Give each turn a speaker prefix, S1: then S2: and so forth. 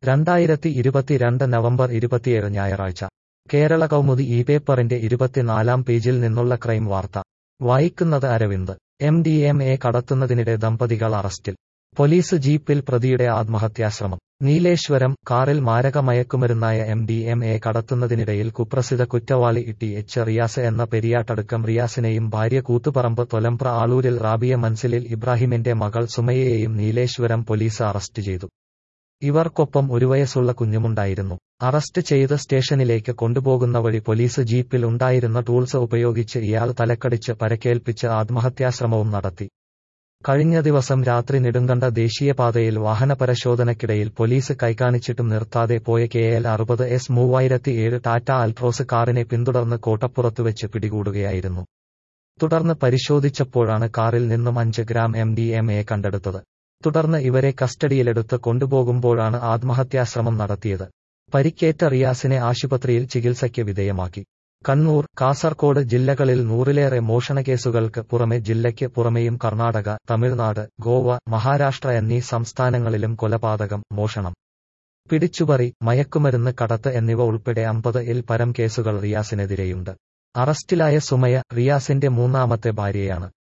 S1: രണ്ടായിരത്തി ഇരുപത്തിരണ്ട് നവംബർ ഇരുപത്തിയേഴ് ഞായറാഴ്ച കേരള കൗമുദി ഈ പേപ്പറിന്റെ ഇരുപത്തിനാലാം പേജിൽ നിന്നുള്ള ക്രൈം വാർത്ത വായിക്കുന്നത് Aravind M D M A കടത്തുന്നതിനിടെ ദമ്പതികൾ അറസ്റ്റിൽ പോലീസ് ജീപ്പിൽ പ്രതിയുടെ ആത്മഹത്യാശ്രമം നീലേശ്വരം കാറിൽ മാരക മയക്കുമരുന്നായ എം ഡി എം എ കടത്തുന്നതിനിടയിൽ കുപ്രസിദ്ധ കുറ്റവാളി ടി എച്ച് റിയാസ് എന്ന പെരിയാട്ടടുക്കം റിയാസിനെയും ഭാര്യ കൂത്തുപറമ്പ് തൊലംപ്ര ആളൂരിൽ റാബിയ മൻസിലിൽ ഇബ്രാഹിമിന്റെ മകൾ സുമയ്യയെയും നീലേശ്വരം പോലീസ് അറസ്റ്റ് ചെയ്തു ഇവർക്കൊപ്പം ഒരു വയസ്സുള്ള കുഞ്ഞുമുണ്ടായിരുന്നു അറസ്റ്റ് ചെയ്ത് സ്റ്റേഷനിലേക്ക് കൊണ്ടുപോകുന്ന വഴി പോലീസ് ജീപ്പിൽ ഉണ്ടായിരുന്ന ടൂൾസ് ഉപയോഗിച്ച് ഇയാൾ തലക്കടിച്ച് പരക്കേൽപ്പിച്ച് ആത്മഹത്യാശ്രമവും നടത്തി കഴിഞ്ഞ ദിവസം രാത്രി നെടുങ്കണ്ട ദേശീയപാതയിൽ വാഹനപരിശോധനയ്ക്കിടയിൽ പോലീസ് കൈകാണിച്ചിട്ടും നിർത്താതെ പോയ കെ എൽ അറുപത് എസ് മൂവായിരത്തി ഏഴ് ടാറ്റ അൽട്രോസ് കാറിനെ പിന്തുടർന്ന് കോട്ടപ്പുറത്തുവെച്ച് പിടികൂടുകയായിരുന്നു തുടർന്ന് പരിശോധിച്ചപ്പോഴാണ് കാറിൽ നിന്നും അഞ്ച് gram M D M A കണ്ടെടുത്തത് തുടർന്ന് ഇവരെ കസ്റ്റഡിയിലെടുത്ത് കൊണ്ടുപോകുമ്പോഴാണ് ആത്മഹത്യാശ്രമം നടത്തിയത് പരിക്കേറ്റ റിയാസിനെ ആശുപത്രിയിൽ ചികിത്സയ്ക്ക് വിധേയമാക്കി കണ്ണൂർ കാസർകോട് ജില്ലകളിൽ നൂറിലേറെ മോഷണക്കേസുകൾക്ക് പുറമെ ജില്ലയ്ക്ക് പുറമെയും കർണാടക തമിഴ്നാട് ഗോവ മഹാരാഷ്ട്ര എന്നീ സംസ്ഥാനങ്ങളിലും കൊലപാതകം മോഷണം പിടിച്ചുപറി മയക്കുമരുന്ന് കടത്ത് എന്നിവ ഉൾപ്പെടെ അമ്പത് ഇൽ പരം കേസുകൾ റിയാസിനെതിരെയുണ്ട് അറസ്റ്റിലായ സുമയ റിയാസിന്റെ മൂന്നാമത്തെ ഭാര്യയാണ്